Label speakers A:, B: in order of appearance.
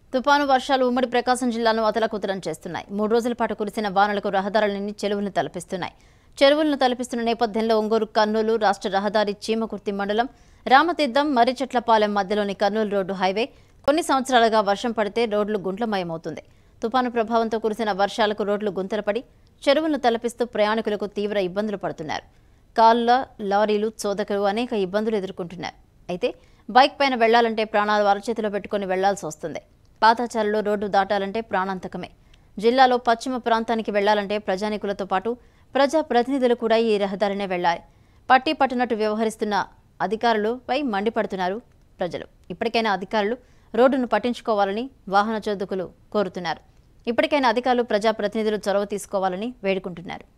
A: తుపాను వర్షాలు ఉమ్మడి ప్రకాశం జిల్లాను అతలకుతలం చేస్తున్నాయి మూడు రోజుల పాటు కురిసిన వానలకు రహదారులన్నీ చెరువులను తలపిస్తున్నాయి చెరువులను తలపిస్తున్న నేపథ్యంలో ఒంగోలు కర్నూలు రాష్ట్ర రహదారి చీమకుర్తి మండలం రామతీర్థం మర్రిచెట్లపాలెం మధ్యలోని కర్నూలు రోడ్డు హైవే కొన్ని సంవత్సరాలుగా వర్షం పడితే రోడ్లు గుంట్లమయమవుతుంది తుపాను ప్రభావంతో కురిసిన వర్షాలకు రోడ్లు గుంతలపడి చెరువులను తలపిస్తూ ప్రయాణికులకు తీవ్ర ఇబ్బందులు పడుతున్నారు కాళ్ళ లారీలు చోదకులు అనేక ఇబ్బందులు ఎదుర్కొంటున్నారు అయితే బైక్ పైన వెళ్లాలంటే ప్రాణాలు అరచేతిలో పెట్టుకుని వెళ్లాల్సి వస్తుంది పాతాచారులో రోడ్డు దాటాలంటే ప్రాణాంతకమే జిల్లాలో పశ్చిమ ప్రాంతానికి వెళ్లాలంటే ప్రజానికులతో పాటు ప్రజా ప్రతినిధులు కూడా ఈ రహదారినే వెళ్లాలి పట్టి పట్టినట్టు వ్యవహరిస్తున్న అధికారులపై మండిపడుతున్నారు ప్రజలు ఇప్పటికైనా అధికారులు రోడ్డును పట్టించుకోవాలని వాహన చోదకులు కోరుతున్నారు ఇప్పటికైనా అధికారులు ప్రజాప్రతినిధులు చొరవ తీసుకోవాలని వేడుకుంటున్నారు